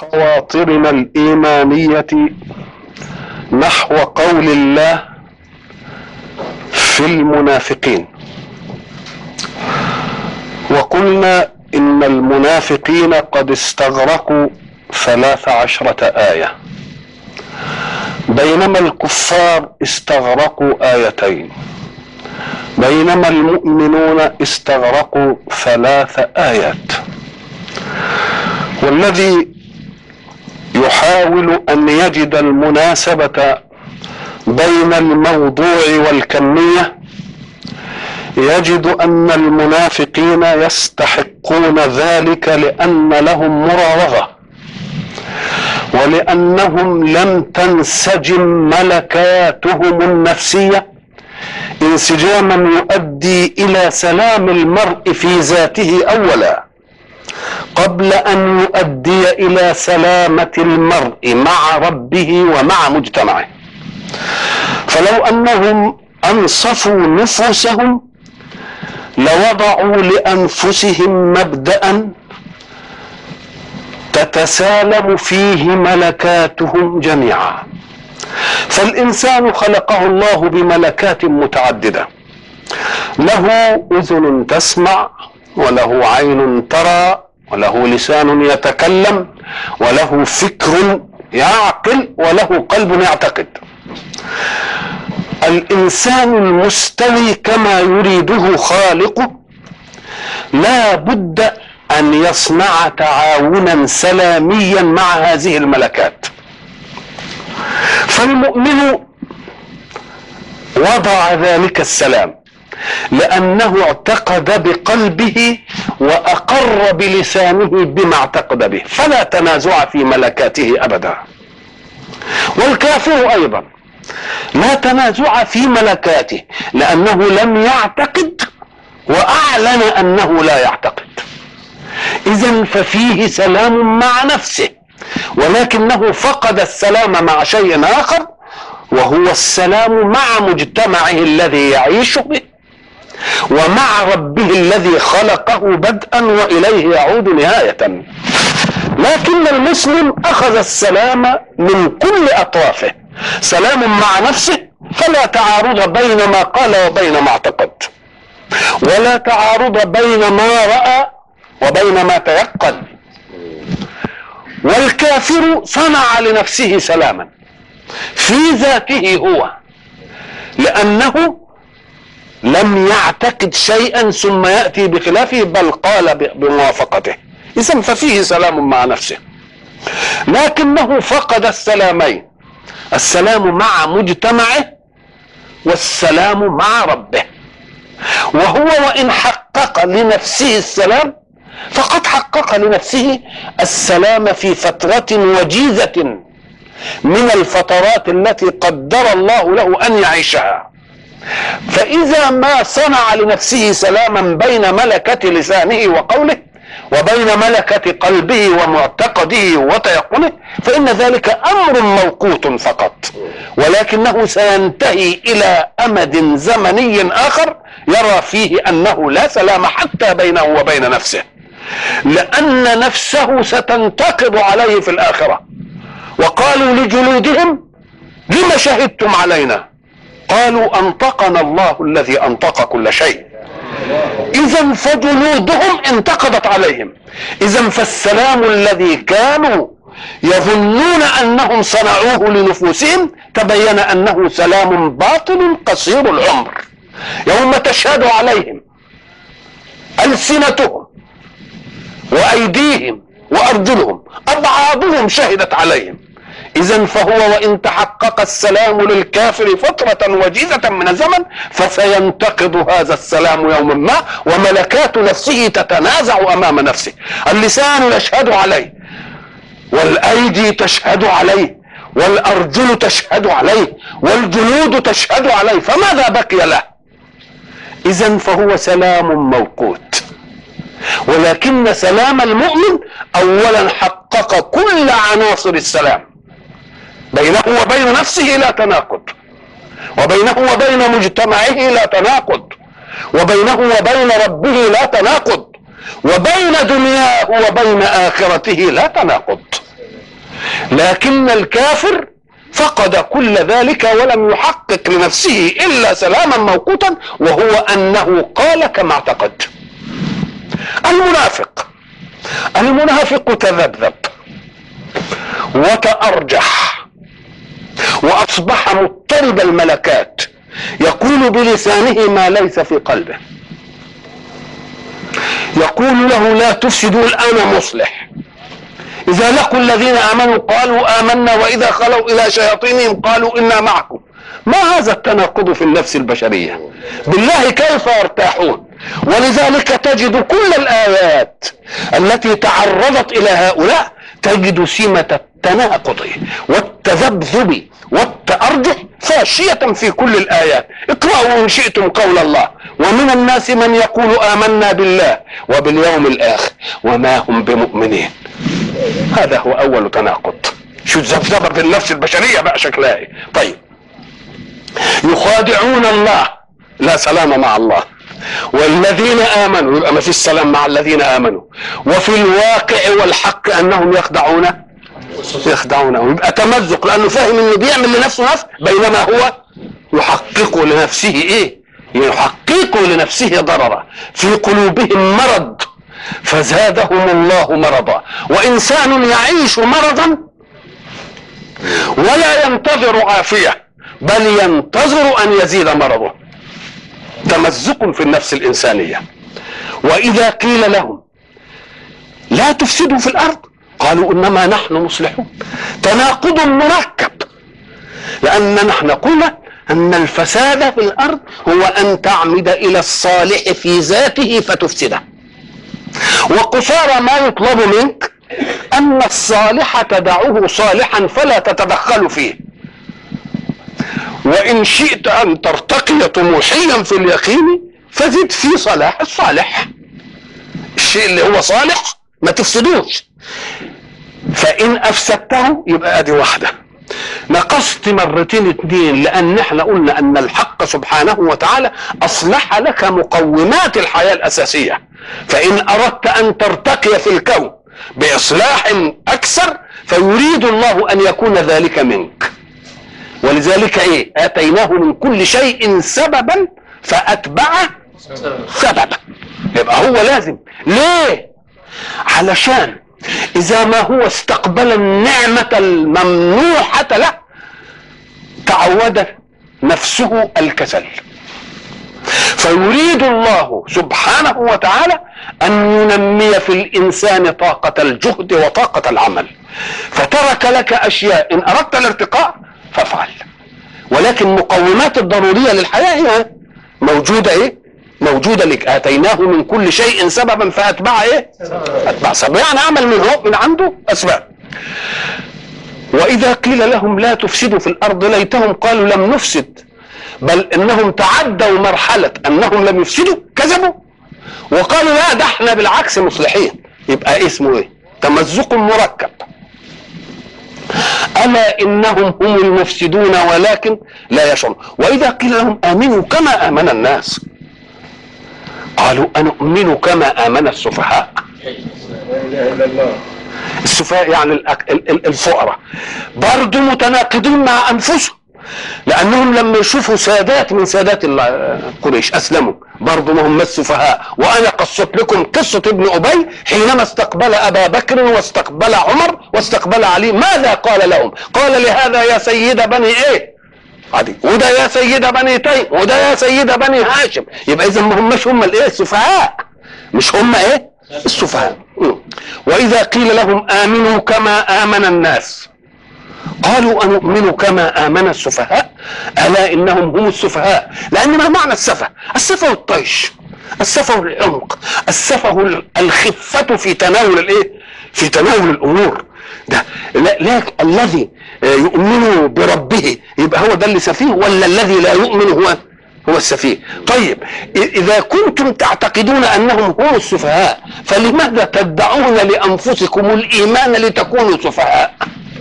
خواطرنا الايمانيه نحو قول الله في المنافقين وقلنا ان المنافقين قد استغرقوا ثلاث عشره ايه بينما الكفار استغرقوا ايتين بينما المؤمنون استغرقوا ثلاث ايات والذي يحاول ان يجد المناسبه بين الموضوع والكميه يجد ان المنافقين يستحقون ذلك لان لهم مراوغه ولانهم لم تنسجم ملكاتهم النفسيه انسجاما يؤدي الى سلام المرء في ذاته اولا قبل ان يؤدي الى سلامه المرء مع ربه ومع مجتمعه فلو انهم انصفوا نفوسهم لوضعوا لانفسهم مبدا تتسالم فيه ملكاتهم جميعا فالانسان خلقه الله بملكات متعدده له اذن تسمع وله عين ترى وله لسان يتكلم وله فكر يعقل وله قلب يعتقد الانسان المستوي كما يريده خالقه لا بد ان يصنع تعاونا سلاميا مع هذه الملكات فالمؤمن وضع ذلك السلام لانه اعتقد بقلبه واقر بلسانه بما اعتقد به فلا تنازع في ملكاته ابدا والكافر ايضا لا تنازع في ملكاته لانه لم يعتقد واعلن انه لا يعتقد اذا ففيه سلام مع نفسه ولكنه فقد السلام مع شيء اخر وهو السلام مع مجتمعه الذي يعيش به ومع ربه الذي خلقه بدءا واليه يعود نهايه لكن المسلم اخذ السلام من كل اطرافه سلام مع نفسه فلا تعارض بين ما قال وبين ما اعتقد ولا تعارض بين ما راى وبين ما تيقن والكافر صنع لنفسه سلاما في ذاته هو لانه لم يعتقد شيئا ثم ياتي بخلافه بل قال بموافقته اذا ففيه سلام مع نفسه لكنه فقد السلامين السلام مع مجتمعه والسلام مع ربه وهو وان حقق لنفسه السلام فقد حقق لنفسه السلام في فترة وجيزة من الفترات التي قدر الله له أن يعيشها فإذا ما صنع لنفسه سلاما بين ملكة لسانه وقوله وبين ملكة قلبه ومعتقده وتيقنه فإن ذلك أمر موقوت فقط ولكنه سينتهي إلى أمد زمني آخر يرى فيه أنه لا سلام حتى بينه وبين نفسه لأن نفسه ستنتقض عليه في الآخرة وقالوا لجلودهم لم شهدتم علينا قالوا أنطقنا الله الذي أنطق كل شيء إذا فجلودهم انتقضت عليهم إذا فالسلام الذي كانوا يظنون أنهم صنعوه لنفوسهم تبين أنه سلام باطل قصير العمر يوم تشهد عليهم ألسنتهم وايديهم وارجلهم ابعاضهم شهدت عليهم اذا فهو وان تحقق السلام للكافر فتره وجيزه من الزمن فسينتقض هذا السلام يوما ما وملكات نفسه تتنازع امام نفسه اللسان يشهد عليه والايدي تشهد عليه والارجل تشهد عليه والجلود تشهد عليه فماذا بقي له اذا فهو سلام موقوت ولكن سلام المؤمن اولا حقق كل عناصر السلام بينه وبين نفسه لا تناقض وبينه وبين مجتمعه لا تناقض وبينه وبين ربه لا تناقض وبين دنياه وبين اخرته لا تناقض لكن الكافر فقد كل ذلك ولم يحقق لنفسه الا سلاما موقوتا وهو انه قال كما اعتقد المنافق المنافق تذبذب وتأرجح وأصبح مضطرب الملكات يقول بلسانه ما ليس في قلبه يقول له لا تفسدوا الآن مصلح إذا لقوا الذين آمنوا قالوا آمنا وإذا خلوا إلى شياطينهم قالوا إنا معكم ما هذا التناقض في النفس البشرية بالله كيف يرتاحون ولذلك تجد كل الآيات التي تعرضت إلى هؤلاء تجد سمة التناقض والتذبذب والتأرجح فاشية في كل الآيات اقرأوا إن شئتم قول الله ومن الناس من يقول آمنا بالله وباليوم الآخر وما هم بمؤمنين هذا هو أول تناقض شو الذبذبة في النفس البشرية بقى شكلها ايه طيب يخادعون الله لا سلام مع الله والذين امنوا يبقى ما فيش سلام مع الذين امنوا وفي الواقع والحق انهم يخدعون يخدعونه يبقى تمزق لانه فاهم انه بيعمل لنفسه نفس بينما هو يحقق لنفسه ايه يحقق لنفسه ضررا في قلوبهم مرض فزادهم الله مرضا وانسان يعيش مرضا ولا ينتظر عافيه بل ينتظر ان يزيد مرضه تمزق في النفس الانسانيه واذا قيل لهم لا تفسدوا في الارض قالوا انما نحن مصلحون تناقض مركب لان نحن قلنا ان الفساد في الارض هو ان تعمد الى الصالح في ذاته فتفسده وقصارى ما يطلب منك ان الصالح تدعه صالحا فلا تتدخل فيه وان شئت ان ترتقي طموحيا في اليقين فزد في صلاح الصالح الشيء اللي هو صالح ما تفسدوش فان افسدته يبقى ادي واحده نقصت مرتين اتنين لان احنا قلنا ان الحق سبحانه وتعالى اصلح لك مقومات الحياه الاساسيه فان اردت ان ترتقي في الكون باصلاح اكثر فيريد الله ان يكون ذلك منك ولذلك ايه اتيناه من كل شيء سببا فاتبعه سببا يبقى هو لازم ليه علشان اذا ما هو استقبل النعمة الممنوحة له تعود نفسه الكسل فيريد الله سبحانه وتعالى ان ينمي في الانسان طاقة الجهد وطاقة العمل فترك لك اشياء ان اردت الارتقاء فافعل ولكن مقومات الضرورية للحياة هي موجودة ايه موجودة لك اتيناه من كل شيء سببا فاتبع ايه اتبع سبب يعني عمل من هو من عنده اسباب واذا قيل لهم لا تفسدوا في الارض ليتهم قالوا لم نفسد بل انهم تعدوا مرحلة انهم لم يفسدوا كذبوا وقالوا لا ده احنا بالعكس مصلحين يبقى اسمه ايه تمزق مركب الا انهم هم المفسدون ولكن لا يشعرون واذا قيل لهم امنوا كما امن الناس قالوا أنؤمن كما آمن السفهاء السفهاء يعني الفقراء برضو متناقضين مع أنفسهم لأنهم لما يشوفوا سادات من سادات قريش أسلموا برضو ما هم السفهاء وأنا قصت لكم قصة ابن أبي حينما استقبل أبا بكر واستقبل عمر واستقبل علي ماذا قال لهم قال لهذا يا سيد بني إيه عادي وده يا سيد بني تيم وده يا سيد بني هاشم يبقى اذا ما هماش هم الايه السفهاء مش هم ايه السفهاء واذا قيل لهم امنوا كما امن الناس قالوا انؤمن كما امن السفهاء الا انهم هم السفهاء لان ما معنى السفه السفه الطيش السفه العمق السفه الخفه في تناول الايه في تناول الامور ده لا, لا الذي يؤمن بربه يبقى هو ده اللي سفيه ولا الذي لا يؤمن هو هو السفيه طيب اذا كنتم تعتقدون انهم هم السفهاء فلماذا تدعون لانفسكم الايمان لتكونوا سفهاء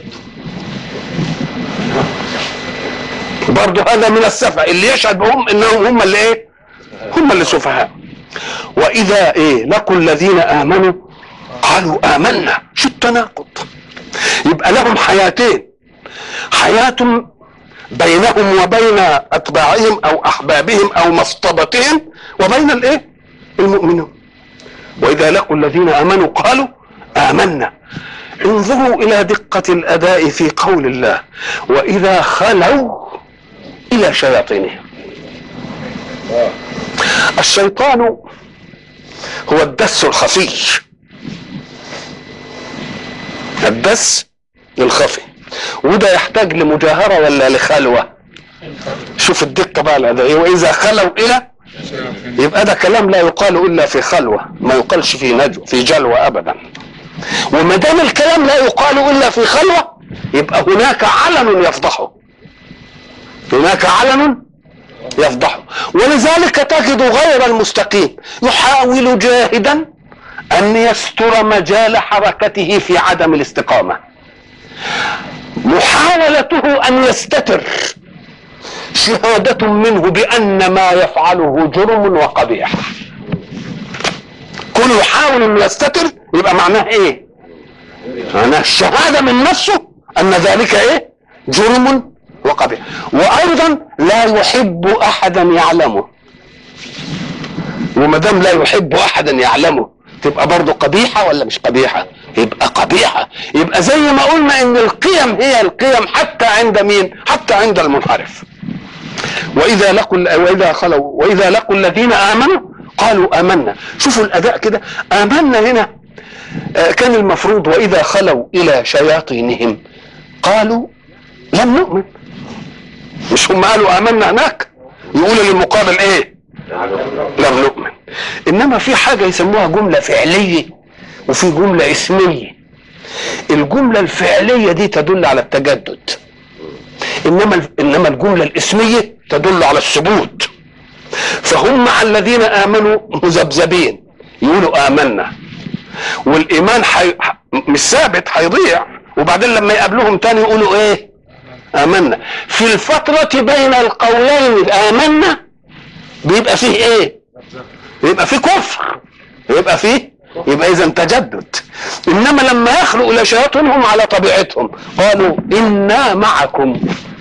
برضه هذا من السفه اللي يشهد بهم انهم هم اللي ايه هم اللي سفهاء واذا ايه لقوا الذين امنوا قالوا امنا شو التناقض يبقى يبقى لهم حياتين حياة بينهم وبين اتباعهم او احبابهم او مصطبتهم وبين الايه المؤمنون واذا لقوا الذين امنوا قالوا امنا انظروا الى دقه الاداء في قول الله واذا خلوا الى شياطينهم الشيطان هو الدس الخفي الدس الخفي وده يحتاج لمجاهره ولا لخلوه شوف الدقه بقى الادائيه واذا خلوا الى يبقى ده كلام لا يقال الا في خلوه ما يقالش في نجو في جلوه ابدا وما دام الكلام لا يقال الا في خلوه يبقى هناك علن يفضحه هناك علن يفضحه ولذلك تجد غير المستقيم يحاول جاهدا ان يستر مجال حركته في عدم الاستقامه محاولته ان يستتر شهادة منه بأن ما يفعله جرم وقبيح كل يحاول أن يستتر يبقى معناه إيه معناه الشهادة من نفسه أن ذلك إيه جرم وقبيح وأيضا لا يحب أحدا يعلمه وما دام لا يحب أحدا يعلمه تبقى برضه قبيحة ولا مش قبيحة يبقى قبيحة يبقى زي ما قلنا ان القيم هي القيم حتى عند مين حتى عند المنحرف واذا لقوا واذا خلوا واذا لقوا الذين امنوا قالوا امنا شوفوا الاداء كده امنا هنا آه، كان المفروض واذا خلوا الى شياطينهم قالوا لم نؤمن مش هم قالوا امنا هناك يقول للمقابل ايه لم نؤمن انما في حاجه يسموها جمله فعليه وفي جمله اسميه الجمله الفعليه دي تدل على التجدد انما انما الجمله الاسميه تدل على الثبوت فهم مع الذين امنوا مذبذبين يقولوا امنا والايمان حي... مش ثابت هيضيع وبعدين لما يقابلوهم تاني يقولوا ايه امنا في الفتره بين القولين امنا بيبقى فيه ايه يبقى فيه كفر يبقى فيه يبقى اذا تجدد انما لما يخلق الى شياطينهم على طبيعتهم قالوا انا معكم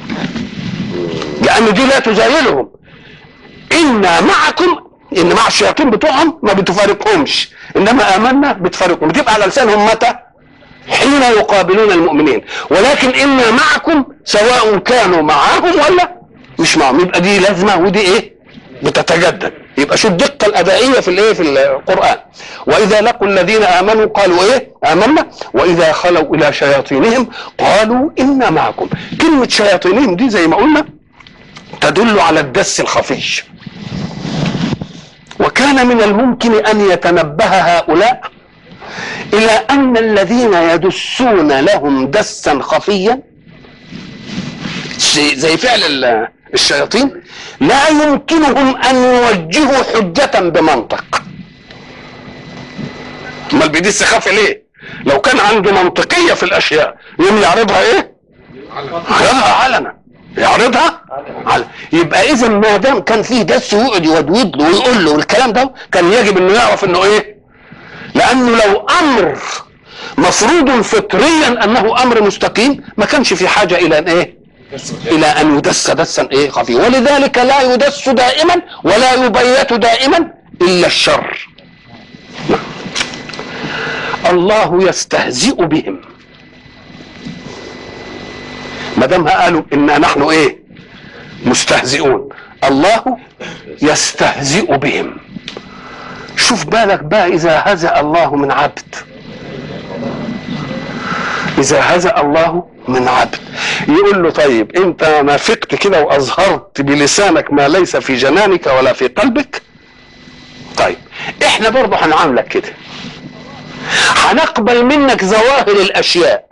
لان دي لا تزايلهم انا معكم ان مع الشياطين بتوعهم ما بتفارقهمش انما امنا بتفارقهم بتبقى على لسانهم متى حين يقابلون المؤمنين ولكن انا معكم سواء كانوا معاهم ولا مش معهم يبقى دي لازمه ودي ايه بتتجدد يبقى شو الدقه الادائيه في الايه في القران واذا لقوا الذين امنوا قالوا ايه امنا واذا خلوا الى شياطينهم قالوا انا معكم كلمه شياطينهم دي زي ما قلنا تدل على الدس الخفي وكان من الممكن ان يتنبه هؤلاء الى ان الذين يدسون لهم دسا خفيا زي فعل الشياطين لا يمكنهم ان يوجهوا حجة بمنطق امال بيدس خفي ليه لو كان عنده منطقية في الاشياء يوم يعرضها ايه يعرضها علنا يعرضها على يبقى اذا ما دام كان فيه دس ويقعد يودود له ويقول له الكلام ده كان يجب انه يعرف انه ايه لانه لو امر مفروض فطريا انه امر مستقيم ما كانش في حاجه الى ان ايه الى ان يدس دسا ايه خفي ولذلك لا يدس دائما ولا يبيت دائما الا الشر الله يستهزئ بهم ما دام قالوا انا نحن ايه مستهزئون الله يستهزئ بهم شوف بالك بقى اذا هزأ الله من عبد اذا هزأ الله من عبد يقول له طيب انت نافقت كده واظهرت بلسانك ما ليس في جنانك ولا في قلبك طيب احنا برضه هنعاملك كده هنقبل منك ظواهر الاشياء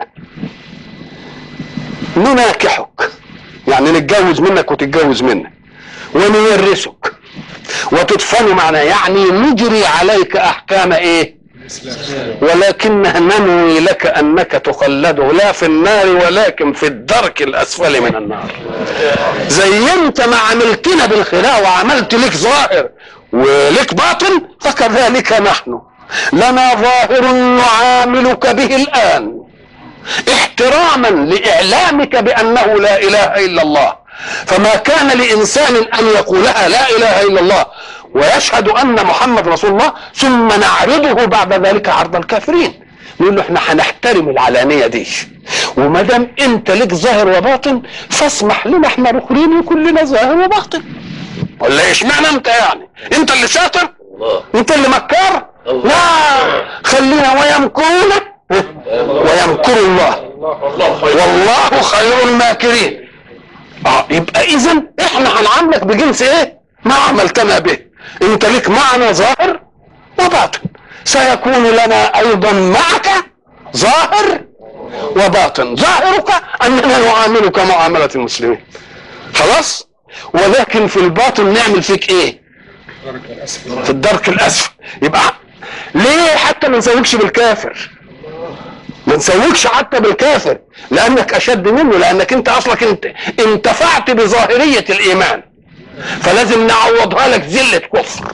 نناكحك يعني نتجوز منك وتتجوز منك ونورثك وتدفن معنا يعني نجري عليك احكام ايه ولكن ننوي لك انك تخلد لا في النار ولكن في الدرك الاسفل من النار زي انت ما عملتنا بالخلاء وعملت لك ظاهر ولك باطن فكذلك نحن لنا ظاهر نعاملك به الان احتراما لاعلامك بانه لا اله الا الله فما كان لانسان ان يقولها لا اله الا الله ويشهد ان محمد رسول الله ثم نعرضه بعد ذلك عرض الكافرين نقول له احنا هنحترم العلانيه دي وما دام انت لك ظاهر وباطن فاسمح لنا احنا الاخرين يكون لنا ظاهر وباطن ولا اشمعنى انت يعني انت اللي شاطر انت اللي مكار لا خلينا ويمكرون ويمكر الله والله خير الماكرين اه يبقى اذا احنا هنعاملك بجنس ايه ما عملتنا به انت لك معنا ظاهر وباطن سيكون لنا ايضا معك ظاهر وباطن ظاهرك اننا نعاملك معامله المسلمين خلاص ولكن في الباطن نعمل فيك ايه في الدرك الاسفل يبقى ليه حتى ما نسويكش بالكافر ما نسويكش حتى بالكافر لانك اشد منه لانك انت اصلك انت انتفعت بظاهريه الايمان فلازم نعوضها لك ذله كفر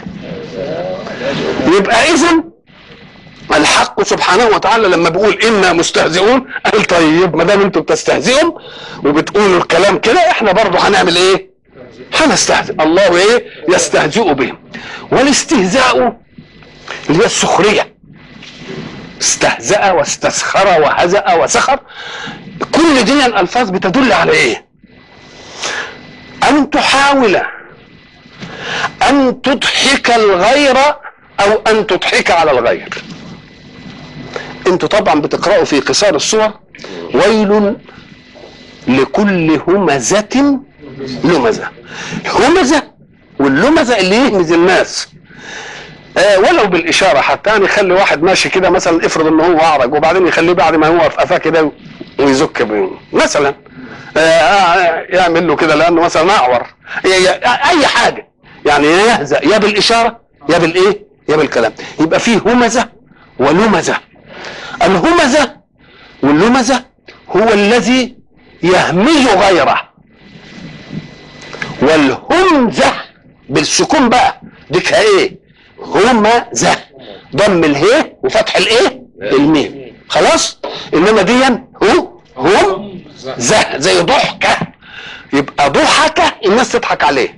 يبقى اذا الحق سبحانه وتعالى لما بيقول انا مستهزئون قال طيب ما دام انتم بتستهزئوا وبتقولوا الكلام كده احنا برضه هنعمل ايه؟ هنستهزئ الله ايه؟ يستهزئ بهم والاستهزاء اللي هي السخريه استهزأ واستسخر وهزأ وسخر كل دي الألفاظ بتدل على إيه؟ أن تحاول أن تضحك الغير أو أن تضحك على الغير أنتوا طبعا بتقرأوا في قصار الصور ويل لكل همزة لمزة همزة واللمزة اللي يهمز الناس آه ولو بالاشاره حتى يعني يخلي واحد ماشي كده مثلا افرض ان هو اعرج وبعدين يخليه بعد ما هو في قفاه كده ويزك بيه مثلا آه آه يعمل له كده لانه مثلا اعور اي حاجه يعني يهزأ يا بالاشاره يا بالايه يا بالكلام يبقى فيه همزه ولمزه الهمزه واللمزه هو الذي يهمز غيره والهمزه بالسكون بقى ديكها ايه همزة ضم اله وفتح الايه الميم خلاص انما دي هو هم زه زي ضحكة يبقى ضحكة الناس تضحك عليه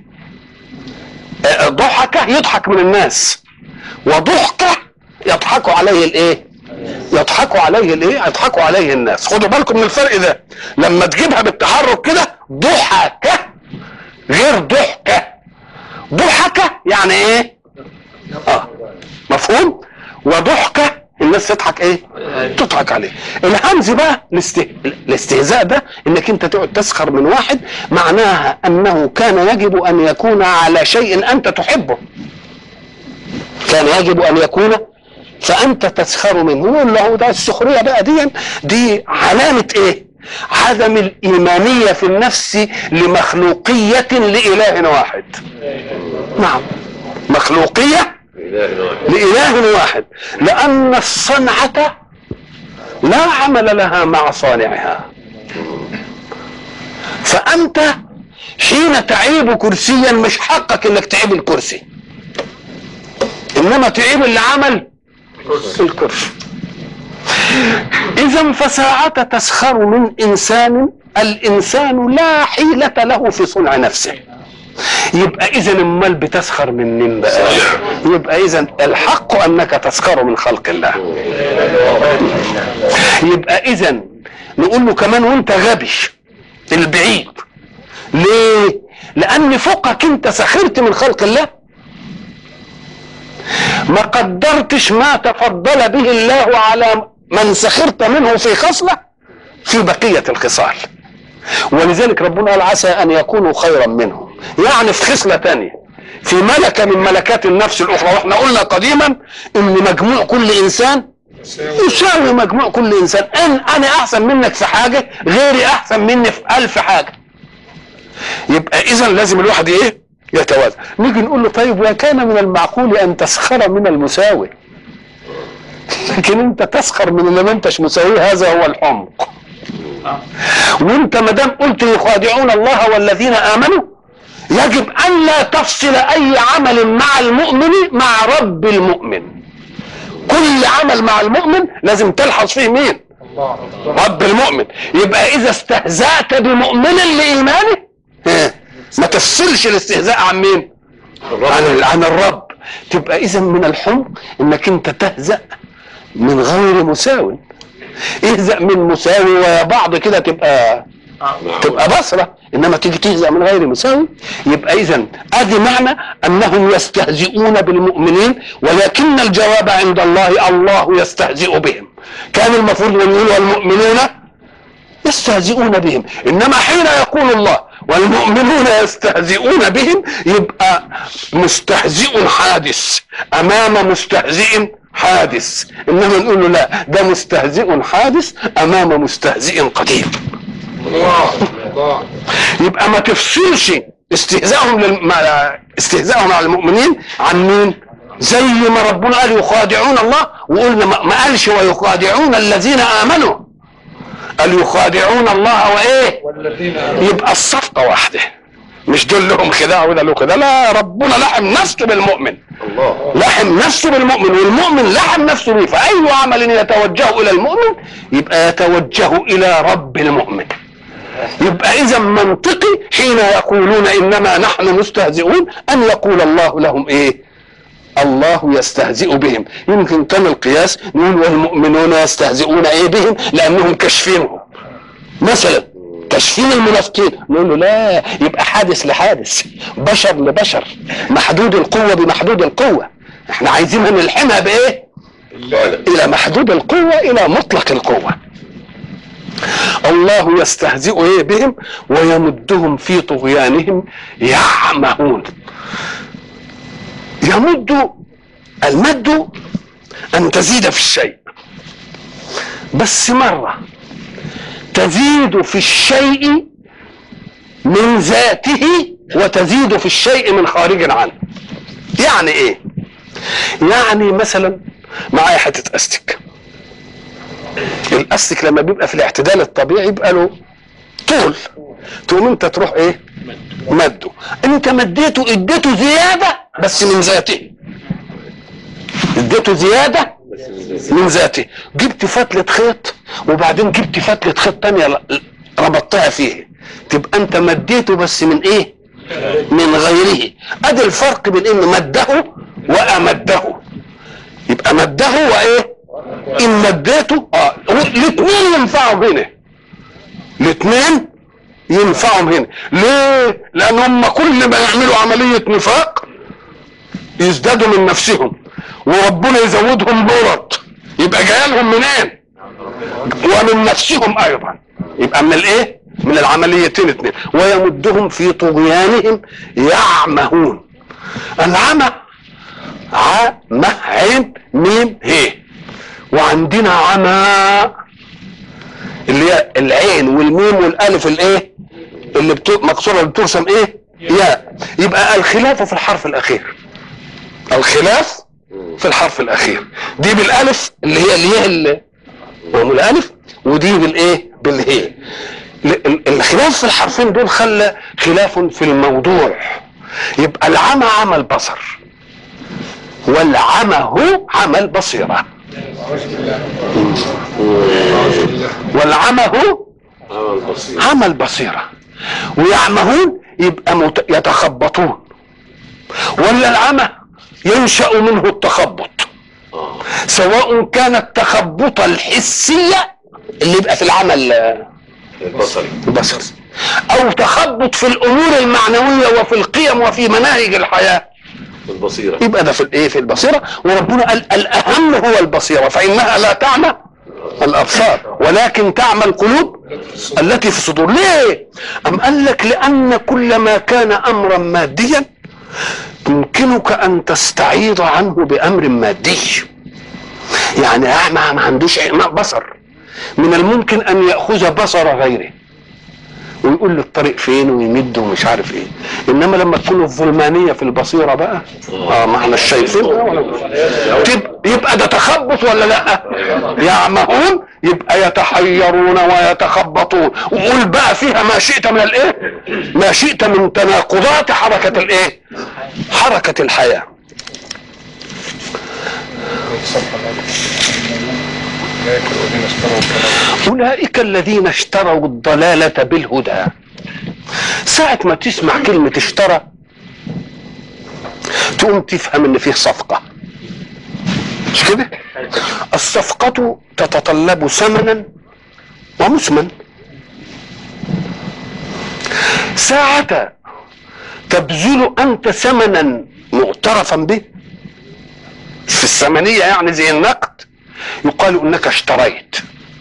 ضحكة يضحك من الناس وضحكة يضحكوا عليه الايه يضحكوا عليه الايه يضحكوا عليه الناس خدوا بالكم من الفرق ده لما تجيبها بالتحرك كده ضحكة غير ضحكة ضحكة يعني ايه اه مفهوم وضحكه الناس تضحك ايه تضحك عليه الهمز بقى الاست... الاستهزاء ده انك انت تقعد تسخر من واحد معناها انه كان يجب ان يكون على شيء انت تحبه كان يجب ان يكون فانت تسخر منه يقول له ده السخريه بقى دي دي علامه ايه عدم الايمانيه في النفس لمخلوقيه لاله واحد نعم مخلوقيه لإله واحد لأن الصنعة لا عمل لها مع صانعها فأنت حين تعيب كرسيا مش حقك انك تعيب الكرسي انما تعيب اللي عمل الكرسي اذا فساعة تسخر من انسان الانسان لا حيلة له في صنع نفسه يبقى اذا امال بتسخر من مين بقى يبقى اذا الحق انك تسخر من خلق الله يبقى اذا نقول له كمان وانت غبي البعيد ليه لان فوقك انت سخرت من خلق الله ما قدرتش ما تفضل به الله على من سخرت منه في خصله في بقيه الخصال ولذلك ربنا قال عسى ان يكونوا خيرا منهم يعني في خصله تانية في ملكه من ملكات النفس الاخرى واحنا قلنا قديما ان مجموع كل انسان يساوي مجموع كل انسان ان انا احسن منك في حاجه غيري احسن مني في الف حاجه يبقى اذا لازم الواحد ايه يتوازن نيجي نقول له طيب وكان من المعقول ان تسخر من المساوي لكن انت تسخر من اللي ما انتش مساويه هذا هو الحمق وانت ما دام قلت يخادعون الله والذين امنوا يجب ان لا تفصل اي عمل مع المؤمن مع رب المؤمن كل عمل مع المؤمن لازم تلحظ فيه مين رب المؤمن يبقى اذا استهزأت بمؤمن لايمانه ها، ما تفصلش الاستهزاء عن مين عن عن الرب تبقى اذا من الحمق انك انت تهزأ من غير مساو اهزأ من مساوي ويا بعض كده تبقى تبقى بصرة انما تيجي تهزأ من غير مساوي يبقى اذا ادي معنى انهم يستهزئون بالمؤمنين ولكن الجواب عند الله الله يستهزئ بهم كان المفروض ان يقول والمؤمنون يستهزئون بهم انما حين يقول الله والمؤمنون يستهزئون بهم يبقى مستهزئ حادث امام مستهزئ حادث انما نقول له لا ده مستهزئ حادث امام مستهزئ قديم الله الله يبقى ما تفصلش استهزائهم لل... ما- استهزائهم على المؤمنين عن مين زي ما ربنا قال يخادعون الله وقلنا ما ما قالش ويخادعون الذين امنوا قال يخادعون الله وايه والذين آمنوا يبقى الصفقه واحده مش دول لهم خداع وده له خداع لا ربنا لحم نفسه بالمؤمن الله لحم نفسه بالمؤمن والمؤمن لحم نفسه بيه فأي عمل يتوجه إلى المؤمن يبقى يتوجه إلى رب المؤمن يبقى إذا منطقي حين يقولون إنما نحن مستهزئون أن يقول الله لهم إيه الله يستهزئ بهم يمكن كان القياس نقول والمؤمنون يستهزئون ايه بهم لانهم كاشفينهم مثلا كاشفين المنافقين نقول له لا يبقى حادث لحادث بشر لبشر محدود القوه بمحدود القوه احنا عايزينها نلحمها بايه الى محدود القوه الى مطلق القوه الله يستهزئ ايه بهم ويمدهم في طغيانهم يعمهون يمد المد ان تزيد في الشيء بس مره تزيد في الشيء من ذاته وتزيد في الشيء من خارج عنه يعني ايه يعني مثلا معايا حته استك الاستك لما بيبقى في الاعتدال الطبيعي يبقى له طول تقوم انت تروح ايه مده انت مديته اديته زياده بس من ذاته اديته زياده من ذاته جبت فتله خيط وبعدين جبت فتله خيط تانية ل- ربطتها فيه تبقى انت مديته بس من ايه من غيره ادي الفرق بين ان مده وامده يبقى مده وايه ان مديته اه الاثنين ينفعوا هنا الاثنين ينفعهم هنا ليه لان هم كل ما يعملوا عمليه نفاق يزدادوا من نفسهم وربنا يزودهم برد يبقى جاي لهم منين ومن نفسهم ايضا يبقى من الايه من العمليتين اتنين ويمدهم في طغيانهم يعمهون العمى عمى عين ميم هي وعندنا عمى اللي هي العين والميم والالف الايه اللي بتو... مكسوره اللي بترسم ايه ياء يبقى الخلاف في الحرف الاخير الخلاف في الحرف الاخير دي بالالف اللي هي اللي هي اللي وهم الالف ودي بالايه بالهي ال- ال- الخلاف في الحرفين دول خلى خلاف في الموضوع يبقى العمى عمى البصر والعمى هو عمى البصيره والعمى هو عمى البصيرة ويعمهون يبقى مت... يتخبطون ولا العمى ينشأ منه التخبط سواء كان التخبط الحسية اللي يبقى في العمل البصري البصري او تخبط في الامور المعنوية وفي القيم وفي مناهج الحياة البصيرة يبقى ده في الايه في البصيرة وربنا قال الاهم هو البصيرة فانها لا تعمى الابصار ولكن تعمى القلوب التي في الصدور ليه ام قال لك لان كل ما كان امرا ماديا يمكنك ان تستعيض عنه بامر مادي يعني اعمى ما عندوش عين- بصر من الممكن ان ياخذ بصر غيره ويقول له الطريق فين ويمد ومش عارف ايه انما لما تكون الظلمانيه في البصيره بقى اه ما احنا شايفينها ولا تب- يبقى ده تخبط ولا لا يعمهون يبقى يتحيرون ويتخبطون وقول بقى فيها ما شئت من الايه ما شئت من تناقضات حركه الايه حركه الحياه أولئك الذين اشتروا الضلالة بالهدى ساعة ما تسمع كلمة اشترى تقوم تفهم ان فيه صفقة مش كده الصفقة تتطلب ثمنا ومثمن ساعة تبذل أنت ثمنا معترفا به في الثمنية يعني زي النقد يقال انك اشتريت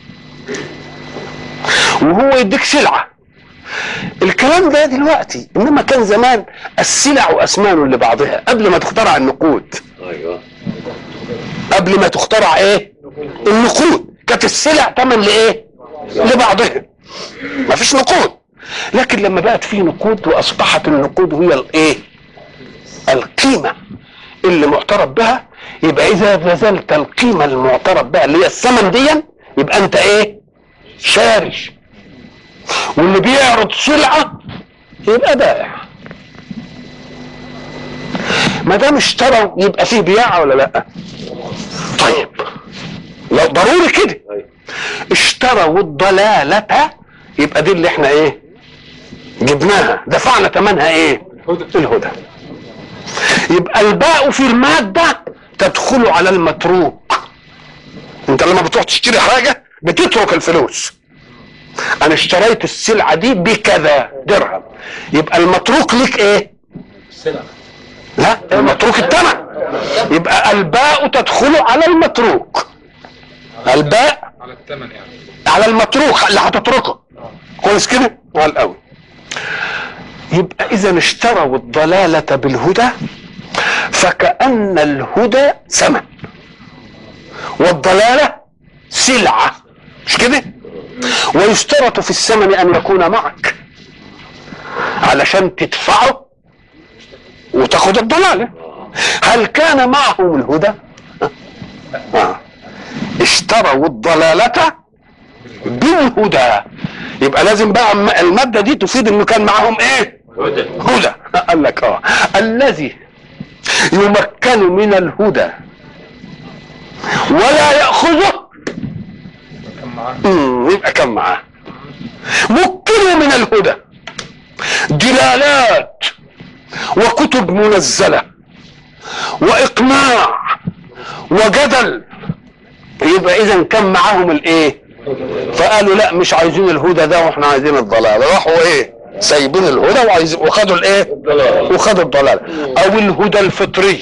وهو يديك سلعة الكلام ده دلوقتي انما كان زمان السلع اثمان لبعضها قبل ما تخترع النقود ايوه قبل ما تخترع ايه النقود كانت السلع ثمن لايه لبعضها ما فيش نقود لكن لما بقت في نقود واصبحت النقود هي الايه القيمه اللي معترف بها يبقى اذا بذلت القيمه المعترف بها اللي هي الثمن دي يبقى انت ايه شاري واللي بيعرض سلعه يبقى بائع ما دام اشتروا يبقى فيه بياعه ولا لا طيب لو ضروري كده ايوه اشتروا الضلالة يبقى دي اللي احنا ايه جبناها دفعنا ثمنها ايه الهدى يبقى الباء في المادة تدخل على المتروك انت لما بتروح تشتري حاجة بتترك الفلوس انا اشتريت السلعة دي بكذا درهم يبقى المتروك ليك ايه لا المتروك الثمن يبقى الباء تدخل على المتروك الباء على الثمن يعني على المتروك اللي هتتركه كويس كده على الاول يبقى اذا اشتروا الضلالة بالهدى فكأن الهدى ثمن والضلالة سلعة مش كده ويشترط في الثمن ان يكون معك علشان تدفعه وتاخد الضلالة هل كان معهم الهدى آه. اشتروا الضلالة بالهدى يبقى لازم بقى الم- المادة دي تفيد انه كان معاهم ايه هدى هدى قال لك اه الذي يمكن من الهدى ولا يأخذه كان معاه مم، يبقى كان معاه مكنوا من الهدى دلالات وكتب منزلة وإقناع وجدل يبقى إذا كان معاهم الإيه؟ فقالوا لا مش عايزين الهدى ده واحنا عايزين الضلال راحوا إيه؟ سايبين الهدى وعايزين وخدوا الإيه؟ الضلال وخدوا الضلال أو الهدى الفطري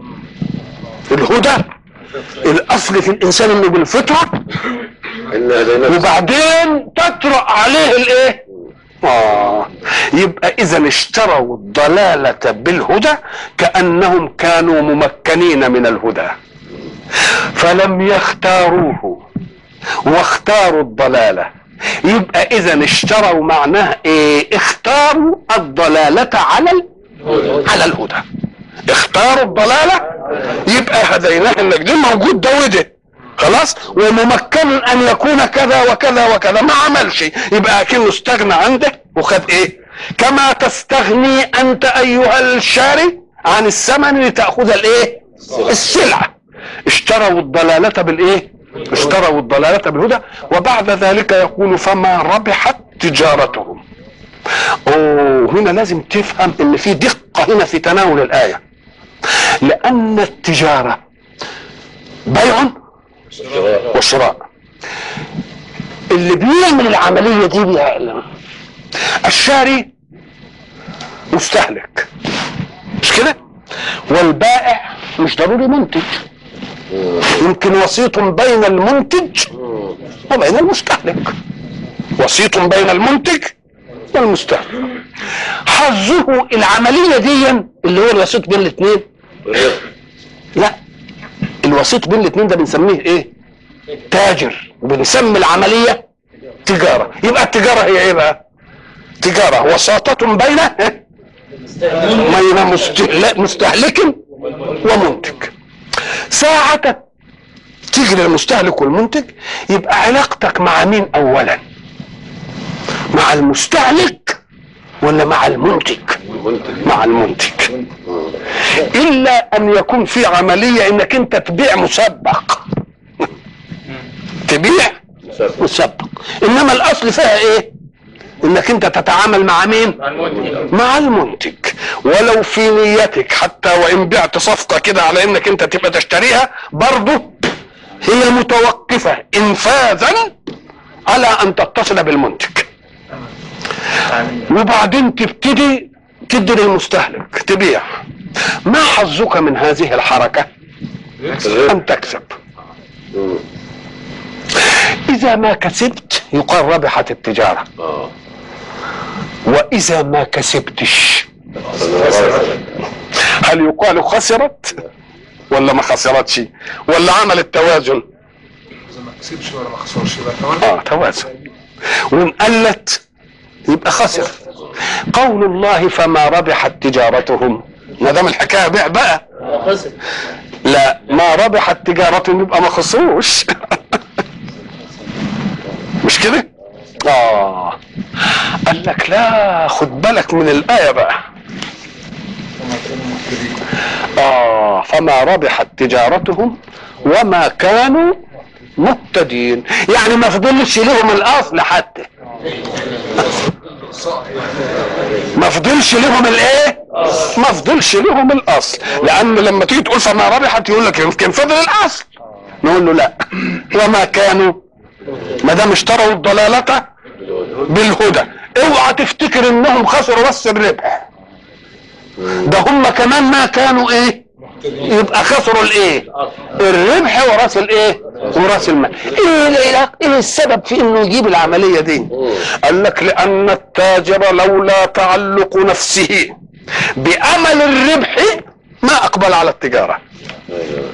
الهدى الأصل في الإنسان إنه بالفطرة إن هديناك وبعدين تطرأ عليه الايه آه يبقى إذا اشتروا الضلالة بالهدى كأنهم كانوا ممكنين من الهدى فلم يختاروه واختاروا الضلالة يبقى إذا اشتروا معناه إيه اختاروا الضلالة على ال... على الهدى اختاروا الضلالة يبقى هديناه النجدين موجود ده وده خلاص وممكن ان يكون كذا وكذا وكذا ما عملش يبقى اكنه استغنى عنده وخد ايه كما تستغني انت ايها الشاري عن الثمن لتاخذ الايه السلعه اشتروا الضلاله بالايه اشتروا الضلاله بالهدى وبعد ذلك يقول فما ربحت تجارتهم اوه هنا لازم تفهم ان في دقه هنا في تناول الايه لان التجاره بيع شراء وشراء اللي بيعمل العملية دي بيعلم الشاري مستهلك مش كده والبائع مش ضروري منتج يمكن وسيط بين المنتج وبين المستهلك وسيط بين المنتج والمستهلك حظه العملية دي اللي هو الوسيط بين الاثنين ربح لا الوسيط بين الاثنين ده بنسميه ايه تاجر وبنسمي العملية تجارة يبقى التجارة هي ايه بقى تجارة وساطة بين إيه؟ بين مستهل- مستهلك ومنتج ساعة تيجي للمستهلك والمنتج يبقى علاقتك مع مين اولا مع المستهلك ولا مع المنتج منتج مع المنتج الا ان يكون في عمليه انك انت تبيع مسبق تبيع مسبب وتسبق انما الاصل فيها ايه انك انت تتعامل مع مين مع المنتج مع المنتج ولو في نيتك حتى وان بعت صفقه كده على انك انت تبقى تشتريها برضه هي متوقفه انفاذا على ان تتصل بالمنتج وبعدين تبتدي تدي للمستهلك تبيع ما حظك من هذه الحركه ان تكسب مم. اذا ما كسبت يقال ربحت التجاره اه واذا ما كسبتش خسر. هل يقال خسرت ولا ما خسرتش ولا عملت توازن اذا ما كسبش ولا ما خسرش يبقى توازن اه توازن وان قلت يبقى خسر قول الله فما ربحت تجارتهم ما دام الحكايه بيع بقى خسر لا ما ربحت تجارتهم يبقى ما خسروش مش كده اه قال لك لا خد بالك من الايه بقى وما كانوا مهتدين آه فما ربحت تجارتهم وما كانوا مهتدين يعني ما فضلش لهم الاصل حتى ما فضلش لهم الايه ما فضلش لهم الاصل لان لما تيجي تقول فما ربحت يقول لك يمكن فضل الاصل نقول له لا وما كانوا ما دام اشتروا الضلاله بالهدى اوعى تفتكر انهم خسروا بس الربح ده هم كمان ما كانوا ايه يبقى خسروا الايه الربح وراس الايه وراس المال ايه ايه ايه السبب في انه يجيب العمليه دي قال لك لان التاجر لولا تعلق نفسه بامل الربح ما اقبل على التجاره ايوه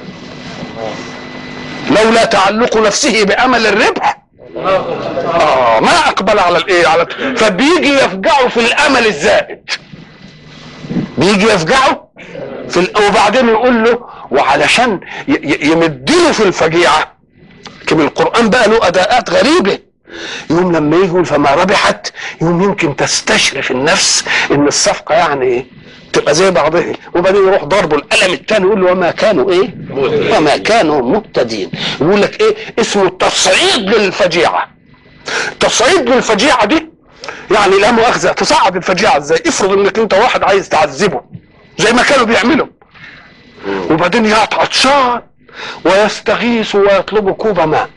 لولا تعلق نفسه بامل الربح اه ما اقبل على الايه على فبيجي يفجعه في الامل الزائد بيجي يفجعه في ال... وبعدين يقول له وعلشان ي... ي... يمدله في الفجيعه كم القران بقى له اداءات غريبه يوم لما يجي يقول فما ربحت يوم يمكن تستشرف النفس ان الصفقه يعني تبقى زي بعضها وبعدين يروح ضربه القلم الثاني يقول له وما كانوا ايه وما كانوا مهتدين يقول لك ايه اسمه التصعيد للفجيعه تصعيد للفجيعه دي يعني لا مؤاخذه تصعد الفجيعه ازاي افرض انك انت واحد عايز تعذبه زي ما كانوا بيعملوا وبعدين يعطى عطشان ويستغيث ويطلب كوب ماء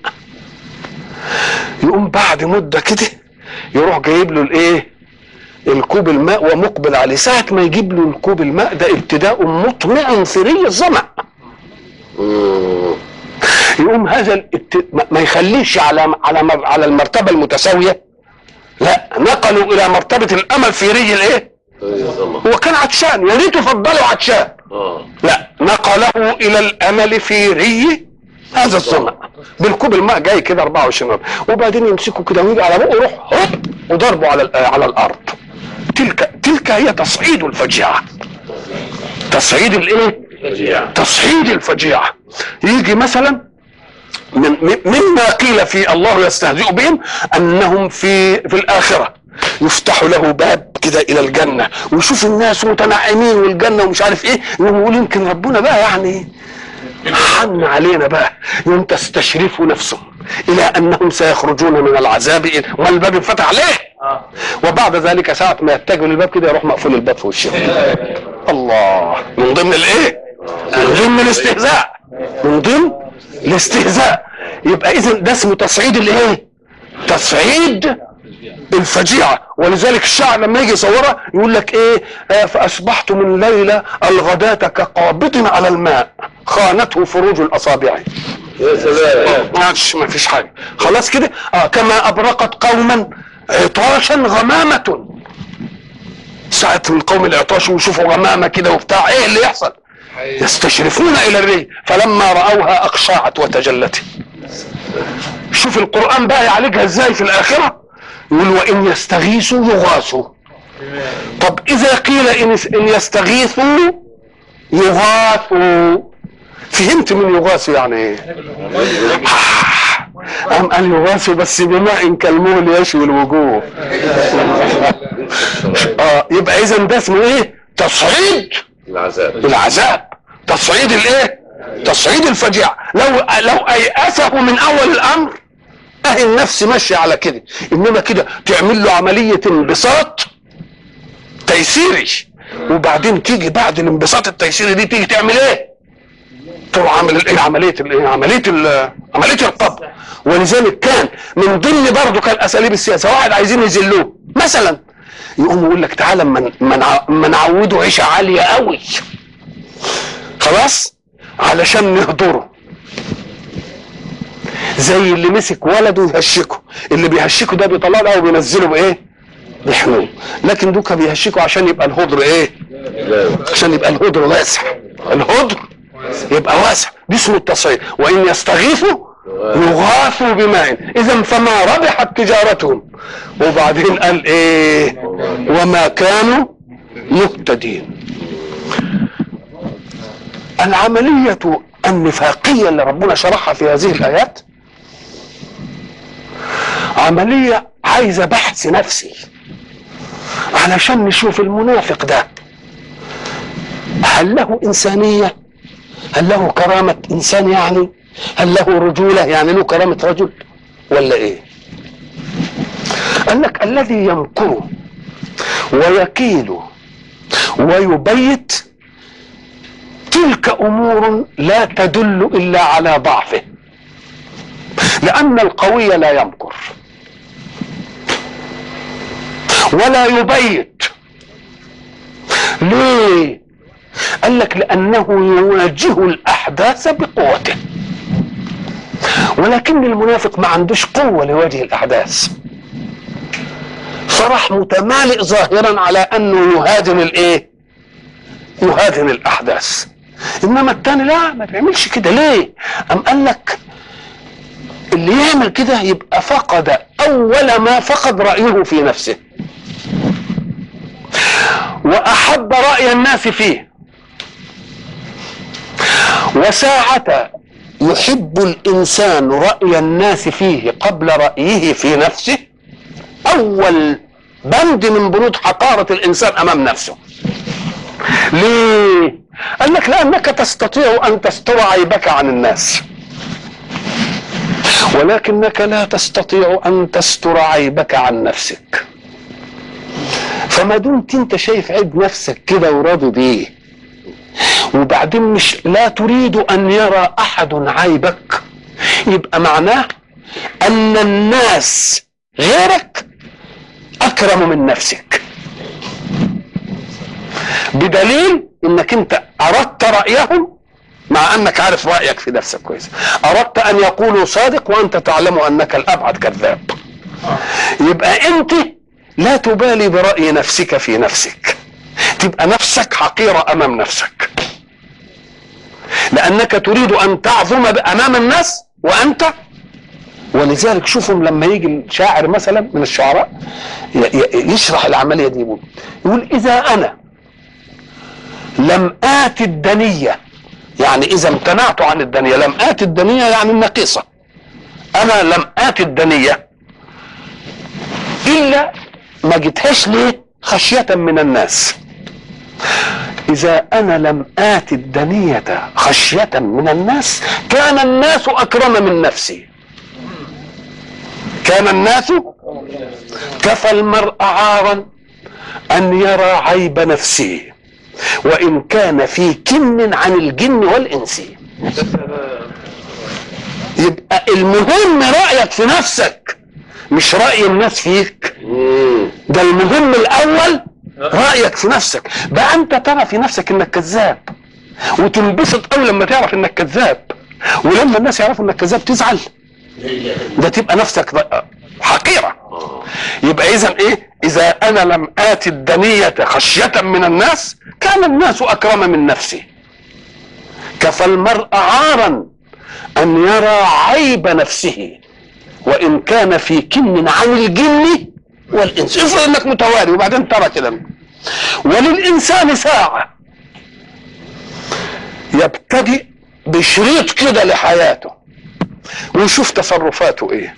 يقوم بعد مده كده يروح جايب له الايه الكوب الماء ومقبل عليه ساعة ما يجيب له الكوب الماء ده ابتداء مطمع ثري الظمأ مم. يقوم هذا الابت... ما- ما يخليش على على مر- على المرتبة المتساوية لا نقلوا إلى مرتبة الأمل في ري الإيه؟ الزمن. هو كان عطشان يا ريته فضلوا عطشان اه لا نقله إلى الأمل في ري هذا الظمأ بالكوب الماء جاي كده 24 مرة وبعدين يمسكه كده ويجي على بقه يروح هوب وضربه على ال- على الأرض تلك تلك هي تصعيد الفجيعة تصعيد الايه؟ فجيعة. تصعيد الفجيعة يجي مثلا من م- مما قيل في الله يستهزئ بهم انهم في في الاخره يفتح له باب كده الى الجنه ويشوف الناس متنعمين والجنه ومش عارف ايه يقوم يقول يمكن ربنا بقى يعني حن علينا بقى يوم تستشرف نفسهم الى انهم سيخرجون من العذاب إلى- والباب انفتح عليه وبعد ذلك ساعة ما يتجه للباب كده يروح مقفول الباب في وشهم الله من ضمن الايه؟ من ضمن الاستهزاء من ضمن الاستهزاء يبقى اذا ده اسمه تصعيد الايه؟ تصعيد الفجيعة ولذلك الشاعر لما يجي يصورها يقول لك ايه آه فاصبحت من ليلة الغداة كقابض على الماء خانته فروج الاصابع يا سلام ما عادش ما فيش حاجه خلاص كده اه كما ابرقت قوما عطاشا غمامه ساعة القوم العطاش ويشوفوا غمامة كده وبتاع ايه اللي يحصل يستشرفون الى الري فلما رأوها اقشعت وتجلت شوف القرآن بقى يعالجها ازاي في الاخرة يقول وان يستغيثوا يغاثوا طب اذا قيل ان ان يستغيثوا يغاثوا فهمت من يغاثوا يعني ايه أم أن يغاثوا بس بماء كالمهل يشوي الوجوه آه يبقى إذا ده اسمه إيه؟ تصعيد العذاب العذاب تصعيد الإيه؟ تصعيد الفجيعة لو لو أيأسه من أول الأمر اهي النفس ماشيه على كده انما كده تعمل له عمليه انبساط تيسيري وبعدين تيجي بعد الانبساط التيسيري دي تيجي تعمل ايه؟ تروح عامل الايه عمليه الايه عمليه ال- عمليه القبض ولذلك كان من ضمن برضه كان اساليب السياسه واحد عايزين يذلوه مثلا يقوم يقول لك تعالى اما اما نع- اما نعوده عيشه عاليه قوي خلاص علشان نهدره زي اللي مسك ولده يهشكه اللي بيهشكه ده بيطلعه له وبينزله بايه بحنون لكن دوكا بيهشكوا عشان يبقى الهدر ايه عشان يبقى الهدر واسع الهدر يبقى واسع دي اسمه التصعيد وان يستغيثوا يغاثوا بماء اذا فما ربحت تجارتهم وبعدين قال ايه وما كانوا مهتدين العملية النفاقية اللي ربنا شرحها في هذه الآيات عملية عايزة بحث نفسي علشان نشوف المنافق ده هل له إنسانية هل له كرامة إنسان يعني هل له رجولة يعني له كرامة رجل ولا إيه قال لك الذي يمكر ويكيل ويبيت تلك امور لا تدل الا على ضعفه لان القوي لا يمكر ولا يبيت ليه قال لك لانه يواجه الاحداث بقوته ولكن المنافق ما عندوش قوه ليواجه الاحداث فراح متمالئ ظاهرا على انه يهاجم الايه يهاجم الاحداث انما التاني لا ما بيعملش كده ليه ام قال لك اللي يعمل كده يبقى فقد اول ما فقد رايه في نفسه واحب راي الناس فيه وساعة يحب الانسان راي الناس فيه قبل رايه في نفسه اول بند من بنود حقارة الانسان امام نفسه ليه قال لك لانك تستطيع ان تستر عيبك عن الناس ولكنك لا تستطيع ان تستر عيبك عن نفسك فما دمت انت شايف عيب نفسك كده وراضي بيه وبعدين مش لا تريد ان يرى احد عيبك يبقى معناه ان الناس غيرك اكرم من نفسك بدليل انك انت اردت رايهم مع انك عارف رايك في نفسك كويس اردت ان يقولوا صادق وانت تعلم انك الابعد كذاب يبقى انت لا تبالي براي نفسك في نفسك تبقى نفسك حقيره امام نفسك لانك تريد ان تعظم امام الناس وانت ولذلك شوفهم لما يجي الشاعر مثلا من الشعراء ي- ي- يشرح العمليه دي يقول يقول اذا انا لم آت الدنية يعني إذا امتنعت عن الدنية لم آت الدنية يعني النقيصة أنا لم آت الدنية إلا ما جيتهاش ليه خشية من الناس إذا أنا لم آت الدنية خشية من الناس كان الناس أكرم من نفسي كان الناس كفى المرء عارا أن يرى عيب نفسه وإن كان في كم عن الجن والإنس يبقى المهم رأيك في نفسك مش رأي الناس فيك مم. ده المهم الأول رأيك في نفسك بقى أنت ترى في نفسك إنك كذاب وتنبسط أوي لما تعرف إنك كذاب ولما الناس يعرفوا إنك كذاب تزعل ده تبقى نفسك ض- حقيرة آه. يبقى اذا ايه اذا انا لم ات الدنية خشية من الناس كان الناس اكرم من نفسي كفى المرء عارا ان يرى عيب نفسه وان كان في كم عن الجن والانس افرض انك متوالي وبعدين ترى كده وللانسان ساعة يبتدئ بشريط كده لحياته ويشوف تصرفاته ايه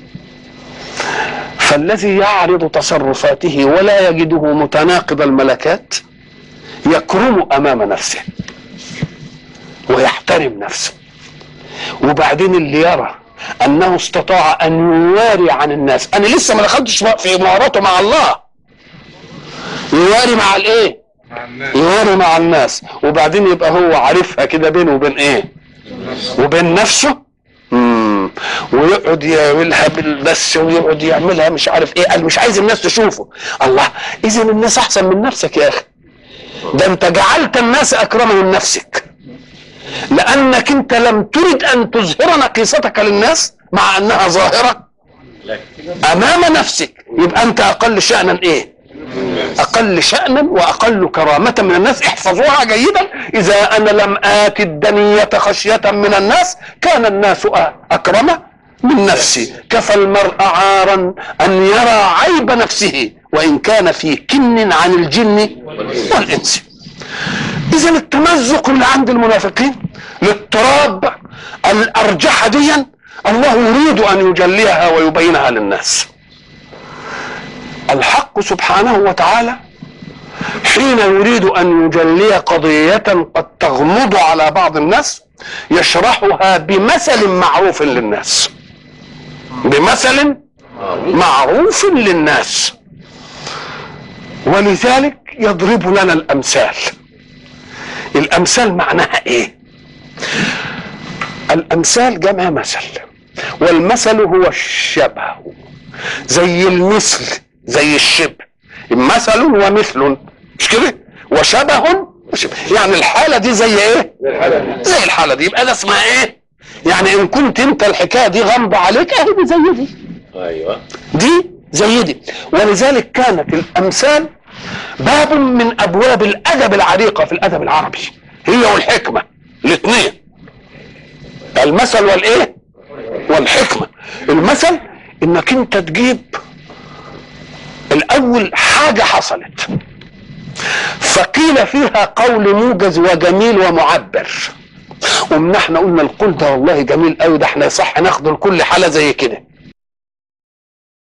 فالذي يعرض تصرفاته ولا يجده متناقض الملكات يكرم امام نفسه ويحترم نفسه وبعدين اللي يرى انه استطاع ان يواري عن الناس انا لسه ما دخلتش في مهاراته مع الله يواري مع الايه مع الناس يواري مع الناس وبعدين يبقى هو عارفها كده بينه وبين ايه وبين نفسه مم. ويقعد يعملها بالبس ويقعد يعملها مش عارف ايه قال مش عايز الناس تشوفه الله اذا الناس احسن من نفسك يا اخي ده انت جعلت الناس اكرم من نفسك لانك انت لم ترد ان تظهر نقيصتك للناس مع انها ظاهره امام نفسك يبقى انت اقل شانا ايه اقل شانا واقل كرامه من الناس احفظوها جيدا اذا انا لم ات الدنيه خشيه من الناس كان الناس أ- اكرم من نفسي كفى المرء عارا ان يرى عيب نفسه وان كان في كن عن الجن والانس اذا التمزق اللي عند المنافقين الاضطراب الارجح ديا الله يريد ان يجليها ويبينها للناس الحق سبحانه وتعالى حين يريد ان يجلي قضيه قد تغمض على بعض الناس يشرحها بمثل معروف للناس بمثل معروف للناس ولذلك يضرب لنا الامثال الامثال معناها ايه الامثال جمع مثل والمثل هو الشبه زي المثل زي الشبه مثل ومثل مش كده وشبه وشبه. يعني الحاله دي زي ايه زي الحاله دي يبقى ده اسمها ايه يعني ان كنت انت الحكايه دي غامضه عليك اهي دي زي دي ايوه دي زي دي ولذلك كانت الامثال باب من ابواب الادب العريقه في الادب العربي هي والحكمه الاثنين المثل والايه والحكمه المثل انك انت تجيب الاول حاجه حصلت فقيل فيها قول موجز وجميل ومعبر ومن احنا قلنا القول ده والله جميل قوي ده احنا صح ناخده لكل حاله زي كده